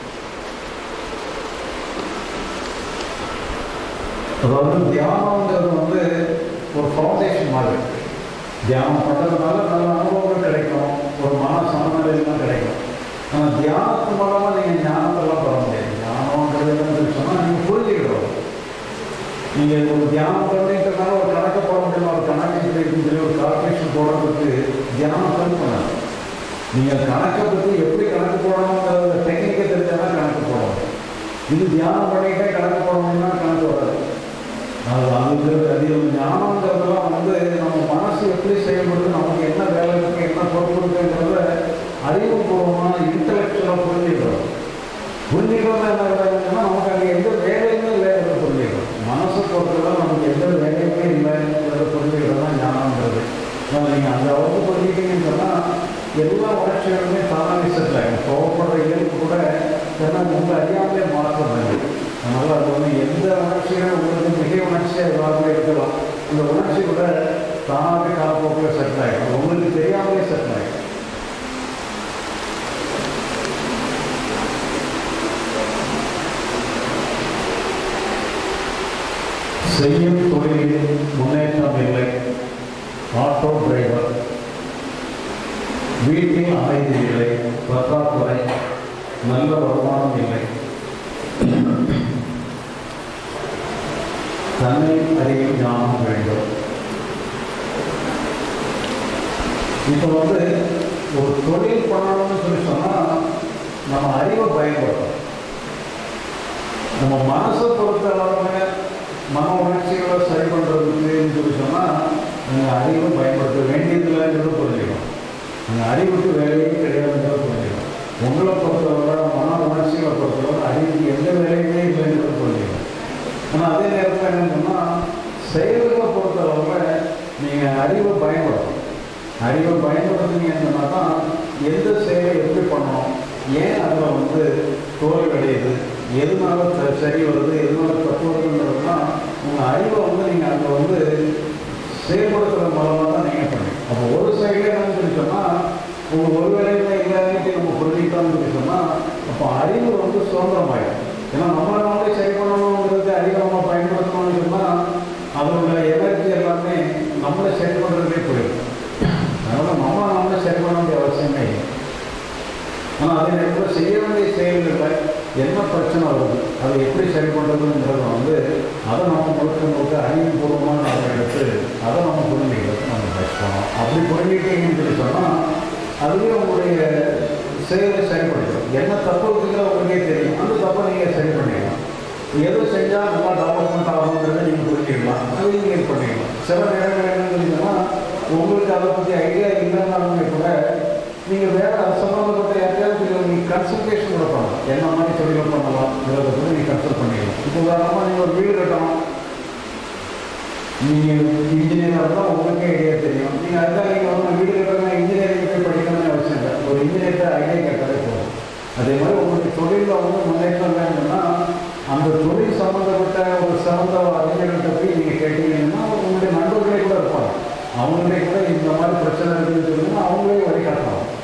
அதாவது தியானங்கிறது வந்து ஒரு ஃபவுண்டேஷன் மாதிரி தியானம் பண்ணுறதுனால நல்ல அனுபவங்கள் கிடைக்கும் ஒரு மன சமநிலையெல்லாம் கிடைக்கும் ஆனால் தியானத்து மூலமாக நீங்கள் ஞானத்தெல்லாம் பெற முடியாது ஞானம்ன்றது என்னன்னு சொன்னால் நீங்கள் புரிஞ்சுக்கிடணும் நீங்கள் ஒரு தியானம் பண்ணிட்டனால ஒரு கணக்கை போட முடியுமா ஒரு கணக்கு இருக்குன்னு சொல்லி ஒரு கால்குலேஷன் போடுறதுக்கு தியானம் பண்ண பண்ணாது நீங்கள் கணக்கை பற்றி எப்படி கணக்கு போடணுங்கிறத டெக்னிக்கை தெரிஞ்சால் கணக்கு போடணும் இது தியானம் பண்ணிக்கிட்டே கணக்கு போடணும்னா கணக்கு வராது அது அதுங்கிறது அது ஞானங்கிறதெல்லாம் வந்து நம்ம மனசு எப்படி செயல்படுது நமக்கு என்ன வேலை இருக்கு என்ன பொறுப்பு இருக்குங்கிறத அறிவுபூர்வமாக இன்டலெக்சுவலாக புரிஞ்சுக்கிறோம் புரிஞ்சுக்கிறோம் என்ன கிடையாதுன்னா நமக்கு அங்கே எந்த வேலையுமே இல்லைங்கிறத புரிஞ்சுக்கிறோம் மனசை பொறுத்தவரை நமக்கு எந்த வேலையுமே இல்லைங்கிறத புரிஞ்சுக்கிறது தான் ஞானங்கிறது ஆனால் நீங்கள் அந்த அளவுக்கு புரிஞ்சுக்கிட்டீங்கன்னு சொன்னால் எல்லா உணர்ச்சிகளுமே தானாகவே செட்டில் ஆகும் கோவப்படுற இயல்பு கூட ஏன்னா உங்களை அறியாமலே மாற்றம் அதனால் அது வந்து எந்த உணர்ச்சியும் உங்களுக்கு மிக உணர்ச்சியாக எல்லாருமே இருக்கலாம் அந்த உணர்ச்சி கூட தானாகவே காலப்போக்கில் செட்டில் ஆகிடும் உங்களுக்கு தெரியாமலே செட்டில் ஆகிடும் செய்யும் தொழிலில் முன்னேற்றம் இல்லை ஆட்டோ டிரைவர் வீட்டில் அமைதி இல்லை பற்றாக்குறை நல்ல வருமானம் இல்லை தன்னை அறியும் ஞானம் வேண்டும் இப்போ வந்து ஒரு தொழில் பண்ணணும்னு சொல்லி சொன்னால் நம்ம அறிவை பயன்படுத்தணும் நம்ம மனசை பொறுத்த அளவுல மன உணர்ச்சிகளை சரி பண்ணுறதுக்குன்னு சொல்லி சொன்னால் நீங்கள் அறிவை பயன்படுத்த வேண்டியதில்லைங்கிறத புரிஞ்சுக்கணும் நீங்கள் அறிவுக்கு வேலையே கிடையாதுங்கிறத புரிஞ்சுக்கணும் உங்களை பொறுத்தவரை மன உணர்ச்சிகளை பொறுத்தவரை அறிவுக்கு எந்த வேலையுமே இல்லைங்கிறத புரிஞ்சுக்கணும் ஆனால் அதே நேரத்தில் என்ன சொன்னால் செயல்களை பொறுத்தளவில் நீங்கள் அறிவை பயன்படுத்தணும் அறிவை பயன்படுத்துனீங்கன்னா தான் எந்த செயலை எப்படி பண்ணணும் ஏன் அதில் வந்து தோல்வி அடையுது எதனால த- சரி வருது எதனால தப்பு வருதுன்றதுனா உங்கள் அறிவை வந்து நீங்கள் அதில் வந்து செயல்படுத்துகிற மூலமாக தான் நீங்கள் பண்ணுங்க அப்போ ஒரு செயலே என்னன்னு சொல்லி சொன்னால் உங்கள் ஒரு வேலையில் இல்லாதீங்க நம்ம புரிஞ்சுக்கிட்டோம்னு சொல்லி சொன்னால் அப்போ அறிவு வந்து சுதந்திரமாயிடும் ஏன்னா நம்மளை நாமளே சரி பண்ணணுங்கிறது அறிவை நம்ம பயன்படுத்தணும்னு சொன்னால் அதோட எனர்ஜி எல்லாமே நம்மளை சரி பண்ணுறதுலே போயிடும் அதனால் நம்ம நம்மளை சரி பண்ண வேண்டிய அவசியமே இல்லை ஆனால் அதே நேரத்தில் செய்ய வேண்டிய செயல்களில் என்ன பிரச்சனை வருது அதை எப்படி சரி பண்ணுறதுங்கிறத வந்து அதை நம்ம முழுக்க முழுக்க அறிவுபூர்வமாக நம்ம எடுத்து அதை நம்ம புரிஞ்சுக்கிறது நம்ம பேசணும் அப்படி புரிஞ்சுக்கிட்டீங்கன்னு சொல்லி சொன்னால் அதுவே உங்களுடைய செயலை சரிப்படுத்தும் என்ன தப்பு இருக்குங்கிற உங்களுக்கே தெரியும் அந்த தப்பை நீங்கள் சரி பண்ணிடலாம் எது செஞ்சால் நல்லா டெவலப்மெண்ட் ஆகுங்கிறத நீங்கள் புரிஞ்சுக்கலாம் அது நீங்கள் பண்ணிக்கலாம் சில நேரங்கள் என்னன்னு சொன்னீங்கன்னா உங்களுக்கு அதை பற்றி ஐடியா இல்லைன்னாலுமே கூட நீங்கள் வேற அது சம்மந்தப்பட்ட யாரையாவது நீங்கள் கன்சல்டேஷன் கூட பண்ணலாம் என்ன மாதிரி தொழில் பண்ணலாம் இதை பற்றி நீங்கள் கன்சல்ட் பண்ணிக்கலாம் இப்போ உதாரணமாக நீங்கள் ஒரு வீடு கட்டணும் நீங்கள் இன்ஜினியராக இருந்தால் உங்களுக்கே ஐடியா தெரியும் நீங்கள் அதுதான் நீங்கள் வந்து வீடு கட்டணும் இன்ஜினியரிங் போய் படிக்கணும்னு அவசியம் இல்லை ஒரு இன்ஜினியர்கிட்ட ஐடியா கேட்டாலே போதும் அதே மாதிரி உங்களுக்கு தொழிலில் வந்து முன்னேற்றம் வேணும்னா அந்த தொழில் சம்மந்தப்பட்ட ஒரு சிறந்த அறிஞர்கிட்ட போய் நீங்கள் கேட்டீங்கன்னா உங்களுடைய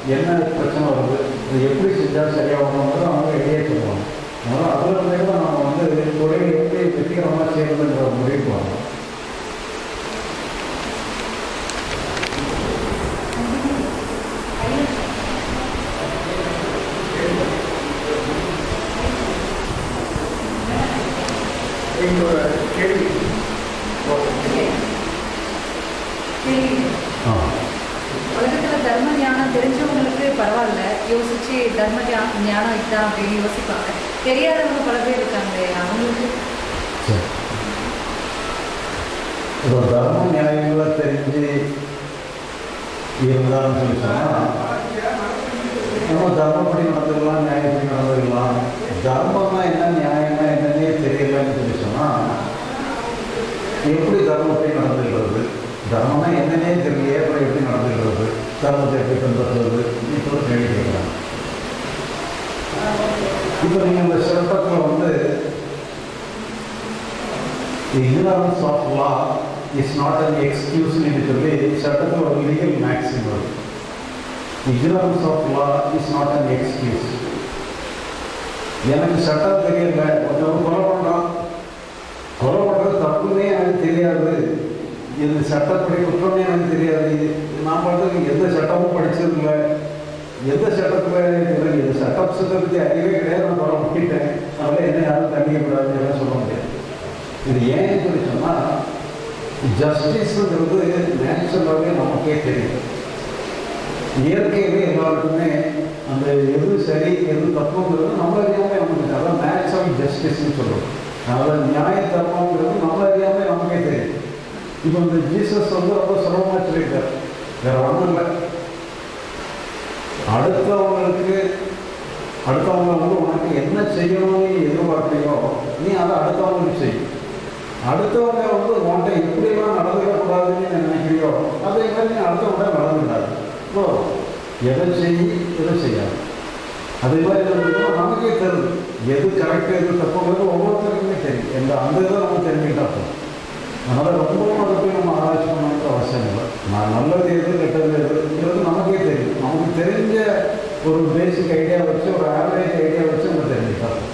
என்ன பிரச்சனை வருது இது எப்படி செஞ்சால் சரியாகணுங்கிறது அவங்க ஐடியா சொல்லுவாங்க அதனால் அதில் இருந்தே கூட நம்ம வந்து தொழில் எப்படி வெற்றிகரமாக செய்யறதுங்கிற ஒரு முடிவுக்கு வரணும் எங்களோட கேள்வி கேள்வி ஆ உலகத்துல தர்ம ஞானம் தெரிஞ்சவங்களுக்கு பரவாயில்ல யோசிச்சு தர்ம ஞா- ஞானம் இதுதான் அப்படின்னு யோசிப்பாங்க தெரியாதவங்க பல பேர் இருக்காங்க அவங்களுக்கு சரி இப்போ தர்ம நியாயங்களை தெரிஞ்சு இருந்தாலும் சொல்லி சொன்னால் நம்ம தர்மப்படி நடந்துக்கலாம் நியாயப்படி நடந்துக்கலாம் தர்மம்னா என்ன நியாயம்னா என்னன்னே தெரியலன்னு சொல்லி சொன்னால் எப்படி தர்மப்படி நடந்துக்கிறது தர்மம்னா என்னன்னே தெரியலையே அப்புறம் எப்படி நடந்துக்கிறது தர்மத்தை எப்படி பின்பற்றுறது இப்போ ஒரு கேள்வி கேட்குறாங்க இப்போ நீங்கள் இந்த சிற்பத்தில் வந்து ignorance of law is not an excuse னு சொல்லி சட்டத்தில் ஒரு லீகல் மேக்ஸிம் வருது ignorance of law is not an excuse எனக்கு சட்டம் தெரியல ஒருத்தவங்க கொலை பண்ணுறான் கொலை பண்ணுறது தப்புன்னே எனக்கு தெரியாது இது சட்டப்படி குற்றம்னே எனக்கு தெரியாது இது நான் பண்ணுறதுக்கு எந்த சட்டமும் படிச்சதில்ல எந்த சட்டத்தில் எனக்கு இது சட்ட புத்தகத்தை பற்றி அறிவே கிடையாது நான் கொலை பண்ணிட்டேன் அதனால என்ன யாரும் தண்டிக்க கூடாதுன்னு சொல்ல முடியாது இது ஏன் சொல்லி சொன்னால் ஜஸ்டிஸுங்கிறது நேச்சுரலாகவே நமக்கே தெரியும் இயற்கையிலே எல்லாருக்குமே அந்த எது சரி எது தப்புங்கிறது நம்ம அறியாமல் நமக்கு அதான் நேச்சுரல் ஜஸ்டிஸ்னு சொல்லுவோம் அதாவது நியாய தர்மங்கிறது நம்ம அறியாமல் நமக்கே தெரியும் இப்போ இந்த ஜீசஸ் வந்து ரொம்ப சுலபமாக சொல்லிட்டார் வேற ஒன்றும் இல்லை அடுத்தவங்களுக்கு அடுத்தவங்க வந்து உனக்கு என்ன செய்யணும்னு நீ எதிர்பார்க்கலையோ நீ அதை அடுத்தவங்களுக்கு செய் அடுத்தவங்க வந்து உன்கிட்ட எப்படிலாம் நடந்துடக்கூடாதுன்னு நீ நினைக்கிறியோ அதே மாதிரி நீ அடுத்தவங்க நடந்துடாது ஓ எதை செய் எதை செய்யாது அதே மாதிரி என்ன பண்ணுறோம் நமக்கே தெரியுது எது கரெக்டு எது தப்புங்கிறது ஒவ்வொருத்தருக்குமே தெரியும் எந்த அந்த இதை நம்ம தெரிஞ்சுக்கிட்டா போதும் அதனால் ரொம்பவும் அதை போய் நம்ம ஆராய்ச்சி பண்ணணுன்ற அவசியம் இல்லை நான் நல்லது எது கெட்டது எதுங்கிறது நமக்கே தெரியும் நமக்கு தெரிஞ்ச ஒரு பேசிக் ஐடியா வச்சு ஒரு ஆவரேஜ் ஐடியா வச்சு நம்ம தெரிஞ்சுக்கிட்டா போதும்.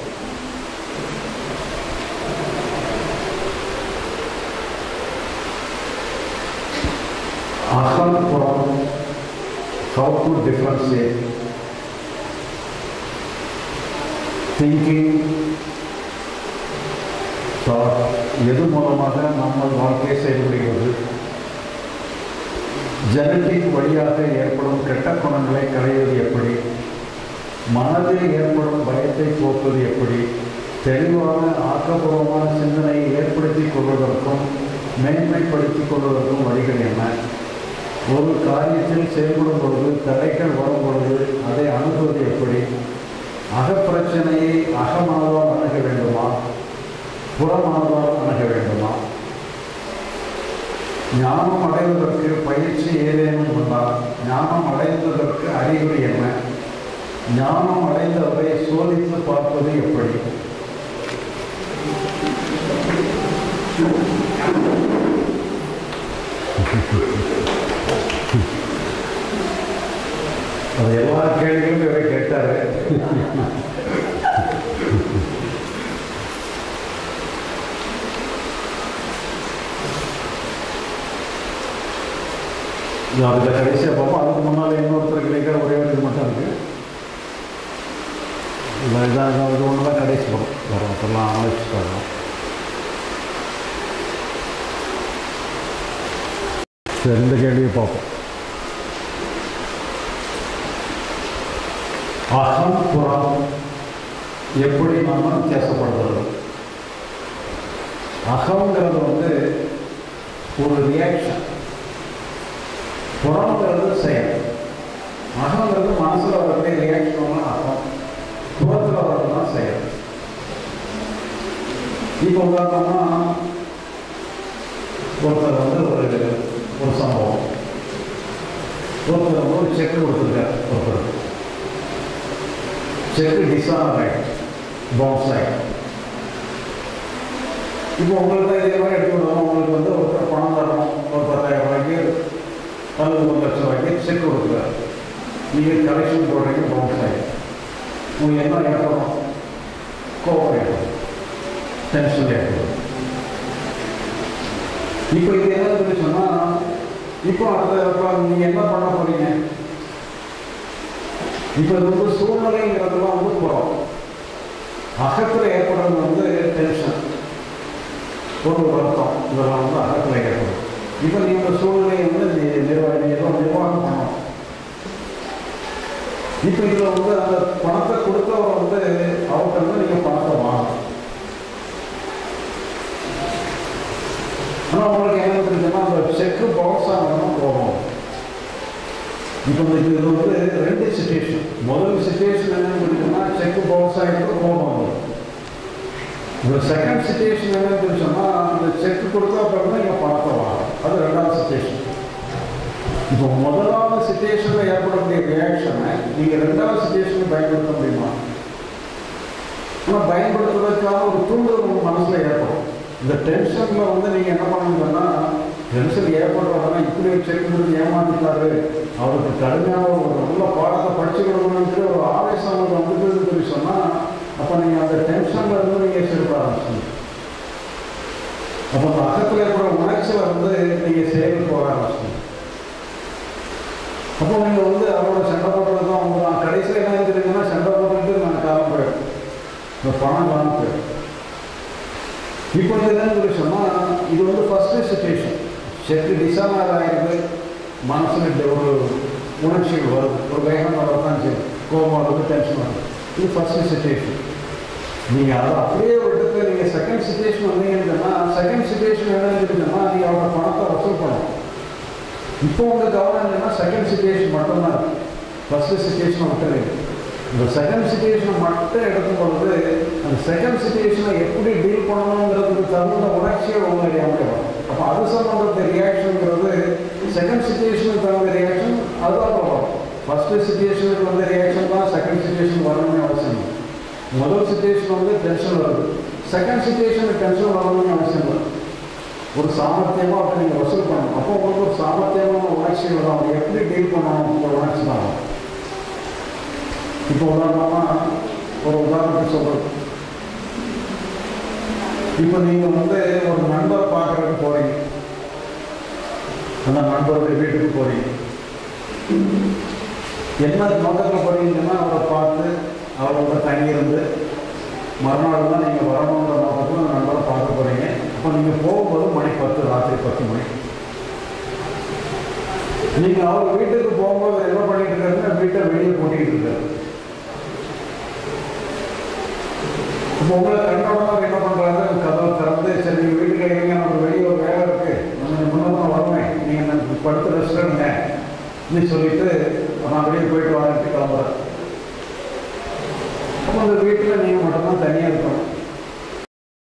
aham from how to differentiate thinking thought எது மூலமாக நம்ம வாழ்க்கையை செயல்படுகிறது ஜெனட்டிக் வழியாக ஏற்படும் கெட்ட குணங்களை களைவது எப்படி மனதில் ஏற்படும் பயத்தை போக்குவது எப்படி தெளிவான ஆக்கப்பூர்வமான சிந்தனையை ஏற்படுத்திக் கொள்வதற்கும் மேன்மைப்படுத்திக் கொள்வதற்கும் வழிகள் என்ன ஒரு காரியத்தில் செயல்படும் பொழுது தடைகள் வரும் பொழுது அதை அணுகுவது எப்படி அகப்பிரச்சனையை அகமனதால் அணுக வேண்டுமா புறமனதால் அணுக வேண்டுமா ஞானம் அடைவதற்கு பயிற்சி ஏதேனும் உண்டா ஞானம் அடைந்ததற்கு அறிகுறி என்ன ஞானம் அடைந்தவரை சோதித்து பார்ப்பது எப்படி அது எல்லா கேள்விகளும் இவரை கேட்டாரு இது அதில் கடைசியாக பார்ப்போம் அதுக்கு முன்னால் இன்னொருத்தர் கிடைக்கிற ஒரே ஒரு இது மட்டும் இருக்கு இல்லை இதாக இது ஒன்று தான் கடைசி படம் வேறு மற்றெல்லாம் ஆலோசிச்சுட்டாங்க சரி இந்த கேள்வியை பார்ப்போம் அகம் புறம் எப்படி நாம வித்தியாசப்படுத்துறது அகங்கிறது வந்து ஒரு ரியாக்ஷன் புறங்கிறது செயல் அகங்கிறது மனசுல வரக்கூடிய ரியாக்ஷன் அகம் புறத்தில் வரதுதான் செயல் இப்போ உதாரணமா ஒருத்தர் வந்து ஒரு ஒரு சம்பவம் ஒருத்தர் வந்து ஒரு செக் கொடுத்துருக்கார் ஒருத்தர் செக் டிசானர் ஆகிடும் பவுன்ஸ் ஆகிடும் இப்போ உங்களுக்கு இதே மாதிரி எடுத்து விடுவோம் உங்களுக்கு வந்து ஒருத்தர் பணம் தரணும் ஒரு பத்தாயிரம் ரூபாய்க்கு அல்லது ஒரு லட்சம் ரூபாய்க்கு செக் கொடுக்குறாரு நீங்கள் கலெக்ஷன் போடுறீங்க பவுன்ஸ் ஆகிடும் உங்களுக்கு என்ன ஏற்படும் கோபம் ஏற்படும் டென்ஷன் ஏற்படும் இப்போ இது என்ன சொல்லி சொன்னால் இப்போ அடுத்த இப்போ நீங்கள் என்ன பண்ண போறீங்க இப்போ இது வந்து சூழ்நிலைங்கிறதுலாம் வந்து புறம் அகத்தில் ஏற்படுறது வந்து டென்ஷன் ஒரு வருத்தம் இதெல்லாம் வந்து அகத்தில் ஏற்படும் இப்போ நீங்கள் சூழ்நிலையை வந்து நி- நிர்வாக நிர்வாகம் நிர்வாகம் பண்ணணும் இப்போ இதில் வந்து அந்த பணத்தை கொடுத்தவரை வந்து அவர்கிட்ட வந்து நீங்கள் பணத்தை வாங்கணும் ஆனால் உங்களுக்கு என்ன தெரியுதுன்னா அந்த செக்கு பாக்ஸ் ஆகணும் போகும் இப்போ இந்த இது வந்து ரெண்டு சுச்சுவேஷன் முதல் சுச்சுவேஷன் என்னன்னு சொல்லிட்டோம்னா செக்கு பாக்ஸ் ஆகிட்டு கோபம் வரும் இந்த செகண்ட் சுச்சுவேஷன் என்னன்னு சொல்லி சொன்னால் அந்த செக் கொடுத்தா அப்புறம் நீங்கள் பணத்தை வாங்கணும் அது ரெண்டாவது சுச்சுவேஷன் இப்போ முதலாவது சுச்சுவேஷனில் ஏற்படக்கூடிய ரியாக்ஷனை நீங்கள் ரெண்டாவது சுச்சுவேஷனுக்கு பயன்படுத்த முடியுமா ஆனால் பயன்படுத்துவதற்கான ஒரு தூண்டுதல் உங்கள் மனசில் ஏற்படும் இந்த டென்ஷனில் வந்து நீங்கள் என்ன பண்ணுங்கன்னா டென்ஷன் ஏற்படுற உடனே இப்படி ஒரு செக் கொடுத்து ஏமாத்திட்டாரு அவருக்கு கடுமையான ஒரு நல்ல பாடத்தை படிச்சு கொடுக்கணும்னு சொல்லி ஒரு ஆவேசம் அவருக்கு வந்துட்டு சொல்லி சொன்னால் அப்போ நீங்கள் அந்த டென்ஷனில் இருந்து நீங்கள் செலுத்த ஆரம்பிச்சிங்க அப்போ அந்த அகத்தில் ஏற்படுற உணர்ச்சியில் வந்து நீங்கள் செயலுக்கு போக ஆரம்பிச்சிங்க அப்போ நீங்கள் வந்து அவரோட சண்டை போடுறது தான் வந்து நான் கடைசியில் என்ன தெரியுதுன்னா சண்டை போட்டுட்டு நான் காலம் போயிடும் இந்த பணம் காலம் போயிடும் இப்போ இது என்னன்னு சொல்லி சொன்னால் இது வந்து ஃபஸ்ட்டு சுச்சுவேஷன் செக்கு டிசைனர் ஆகிருக்கு மனசில் ஒரு உணர்ச்சிகள் வருது ஒரு வேகம் வரதான் செய்யும் கோபம் வருது டென்ஷன் வருது இது ஃபஸ்ட்டு சுச்சுவேஷன் நீங்கள் அதை அப்படியே விட்டுட்டு நீங்கள் செகண்ட் சுச்சுவேஷன் வந்தீங்கன்னா செகண்ட் சுச்சுவேஷன் என்னன்னு இருக்குன்னா நீங்கள் அவரோட பணத்தை வசூல் பண்ணணும் இப்போ உங்கள் கவனம் என்னன்னா செகண்ட் சுச்சுவேஷன் மட்டும்தான் இருக்கு ஃபர்ஸ்ட் சுச்சுவேஷன் மட்டும் இருக்கு இந்த செகண்ட் சுச்சுவேஷனை மட்டும் எடுக்கும் பொழுது அந்த செகண்ட் சுச்சுவேஷனை எப்படி டீல் பண்ணணுங்கிறதுக்கு தகுந்த உணர்ச்சியை உங்களை அறியாமல் வரும் அப்போ அது சம்மந்தப்பட்ட ரியாக்ஷனுங்கிறது செகண்ட் சுச்சுவேஷனுக்கு தகுந்த ரியாக்ஷன் அதுதான் வரும் ஃபர்ஸ்ட் சுச்சுவேஷனுக்கு வந்த ரியாக்ஷன் தான் செகண்ட் சுச்சுவேஷன் வரணும்னு அவசியம் இல்லை. முதல் சுச்சுவேஷன் வந்து டென்ஷன் வருது செகண்ட் சுச்சுவேஷனுக்கு டென்ஷன் வரணும்னு அவசியம் இல்லை ஒரு சாமர்த்தியமாக அப்படி நீங்கள் வசூல் பண்ணணும் அப்போ உங்களுக்கு ஒரு சாமர்த்தியமான உணர்ச்சி வரும் அவங்க எப்படி டீல் பண்ணணும் உங்கள் உணர்ச்சி தான் வரும். இப்போ உதாரணமாக ஒரு உதாரணத்துக்கு சொல்கிறது இப்போ நீங்கள் வந்து ஒரு நண்பர் பார்க்குறதுக்கு போகிறீங்க அந்த நண்பருடைய வீட்டுக்கு போகிறீங்க என்ன நோக்கத்தில் போகிறீங்கன்னா அவரை பார்த்து அவரோட தங்கியிருந்து மறுநாள் தான் நீங்கள் வரணுன்ற நோக்கத்தில் அந்த நண்பரை பார்க்க போகிறீங்க அப்போ நீங்கள் போகும்போது மணி பத்து ராத்திரி பத்து மணி நீங்கள் அவர் வீட்டுக்கு போகும்போது என்ன பண்ணிட்டு இருக்காருன்னா வீட்டை வெளியே போட்டிக்கிட்டு இருக்காரு இப்போ உங்களை கண்டவங்க என்ன பண்ணுறாங்க கதவை திறந்து சரி நீங்கள் வீட்டுக்கு இருங்க நமக்கு வெளியே ஒரு வேலை இருக்கு நம்ம முன்னதான் வருவேன் நீங்கள் படுத்து ரெஸ்ட் எடுங்க நீ சொல்லிட்டு நான் வெளியே போயிட்டு வரேன்ட்டு கிளம்புறேன்